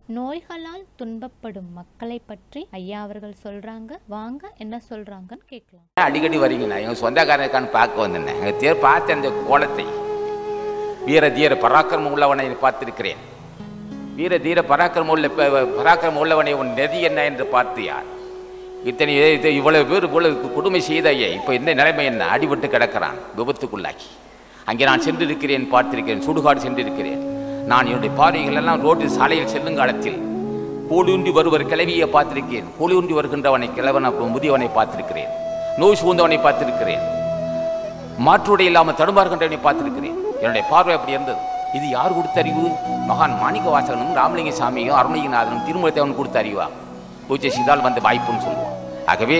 நோய்களால் துன்பப்படும் மக்களை பற்றி ஐயா அவர்கள் சொல்றாங்க வாங்க என்ன சொல்றாங்கன்னு கேட்கலாம் அடிக்கடி வரீங்க நான் எங்கள் சொந்தக்காரனுக்கான பார்க்க வந்தேன் எங்கள் தேர் பார்த்த அந்த கோலத்தை வீர தீர பராக்கிரமம் உள்ளவனை பார்த்திருக்கிறேன் வீர தீர பராக்கிரமம் உள்ள ப- பராக்கிரமம் உள்ளவனை உன் நெறி என்ன என்று பார்த்து யார் இத்தனை இது இவ்வளவு பேர் இவ்வளவு கொடுமை செய்த ஐயா இப்போ இந்த நிலைமை என்ன அடிபட்டு கிடக்கிறான் விபத்துக்குள்ளாக்கி அங்கே நான் சென்றிருக்கிறேன் பார்த்திருக்கிறேன் சுடுகாடு சென்றிருக்கிறேன் நான் என்னுடைய பார்வைகள் எல்லாம் ரோட்டில் சாலையில் செல்லும் காலத்தில் கோடியுண்டி வருவர் கிளவியை பார்த்திருக்கிறேன் கோடியுண்டி வருகின்றவனை கிழவனை முதியவனை பார்த்திருக்கிறேன் நோய் சூழ்ந்தவனை பார்த்திருக்கிறேன் மாற்றுடை இல்லாமல் தடுமாறுகின்றவனை பார்த்திருக்கிறேன் என்னுடைய பார்வை அப்படி இருந்தது இது யார் கொடுத்த அறிவு மகான் மாணிக்க வாசகனும் ராமலிங்க சாமியும் அருணகிரிநாதனும் திருமலத்தேவன் கொடுத்த அறிவா பூஜை செய்தால் வந்த வாய்ப்புன்னு சொல்லுவோம் ஆகவே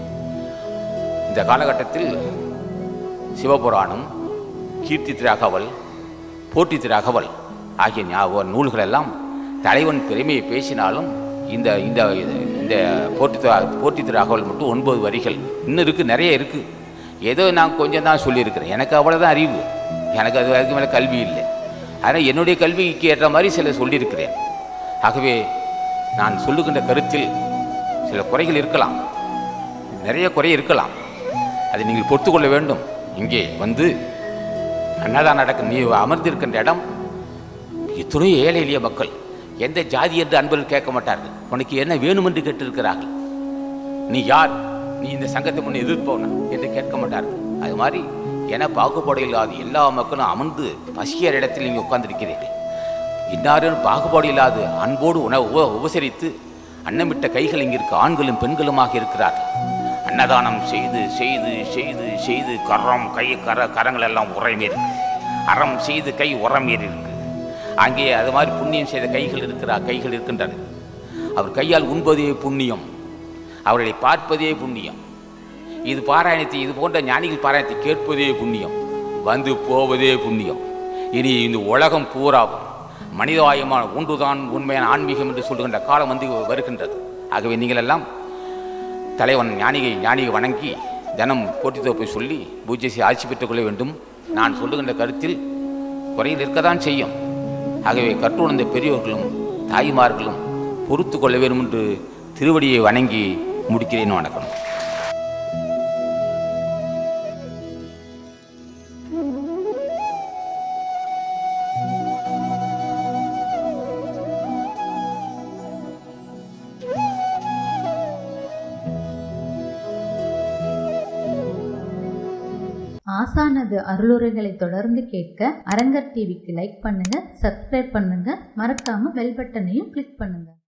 இந்த காலகட்டத்தில் சிவபுராணம் கீர்த்தி திராகவல் போற்றி திராகவல் ஆகிய ஞாபக நூல்கள் எல்லாம் தலைவன் பெருமையை பேசினாலும் இந்த இந்த இந்த போற்றி திரா- போற்றி திராகவல் மட்டும் ஒன்பது வரிகள் இன்னும் இருக்குது நிறைய இருக்குது ஏதோ நான் கொஞ்சம் தான் சொல்லியிருக்கிறேன் எனக்கு அவ்வளோதான் அறிவு எனக்கு அது அதுக்கு மேலே கல்வி இல்லை ஆனால் என்னுடைய கல்விக்கு ஏற்ற மாதிரி சில சொல்லியிருக்கிறேன் ஆகவே நான் சொல்லுகின்ற கருத்தில் சில குறைகள் இருக்கலாம் நிறைய குறை இருக்கலாம் அதை நீங்கள் பொறுத்துக்கொள்ள வேண்டும் இங்கே வந்து அன்னதான் நடக்கும் நீ அமர்ந்திருக்கின்ற இடம் எத்தனையோ ஏழை எளிய மக்கள் எந்த ஜாதி என்று அன்பர்கள் கேட்க மாட்டார்கள் உனக்கு என்ன வேணும் என்று கேட்டிருக்கிறார்கள் நீ யார் நீ இந்த சங்கத்தை முன்னே எதிர்ப்பவனா என்று கேட்க மாட்டார்கள் அது மாதிரி என பாகுபாடு இல்லாத எல்லா மக்களும் அமர்ந்து பசியற இடத்தில் நீங்கள் உட்கார்ந்திருக்கிறீர்கள் இன்னாரும் பாகுபாடு இல்லாது அன்போடு உணவு உப- உபசரித்து அன்னமிட்ட கைகள் இங்கு இருக்கு ஆண்களும் பெண்களுமாக இருக்கிறார்கள் அன்னதானம் செய்து செய்து செய்து செய்து கரம் கை கர கரங்கள் எல்லாம் உரமேறி இருக்கு அறம் செய்து கை உரமேறி இருக்கு அங்கே அது மாதிரி புண்ணியம் செய்த கைகள் இருக்கிறா கைகள் இருக்கின்றன அவர் கையால் உண்பதே புண்ணியம் அவர்களை பார்ப்பதே புண்ணியம் இது பாராயணத்தை இது போன்ற ஞானிகள் பாராயணத்தை கேட்பதே புண்ணியம் வந்து போவதே புண்ணியம் இனி இந்த உலகம் பூராவும் மனிதாயமான ஒன்றுதான் உண்மையான ஆன்மீகம் என்று சொல்லுகின்ற காலம் வந்து வருகின்றது ஆகவே நீங்கள் எல்லாம் தலைவன் ஞானியை ஞானியை வணங்கி தினம் போட்டி சொல்லி பூஜை செய்து ஆட்சி பெற்றுக் கொள்ள வேண்டும் நான் சொல்லுகின்ற கருத்தில் குறையில் இருக்கத்தான் செய்யும் ஆகவே கற்றுணர்ந்த பெரியோர்களும் தாய்மார்களும் பொறுத்து கொள்ள வேண்டும் என்று திருவடியை வணங்கி முடிக்கிறேன் வணக்கம் ஆசானது அருளுரைகளை தொடர்ந்து கேட்க அரங்கர் டிவிக்கு லைக் பண்ணுங்க சப்ஸ்கிரைப் பண்ணுங்க மறக்காம பெல் பட்டனையும் கிளிக் பண்ணுங்க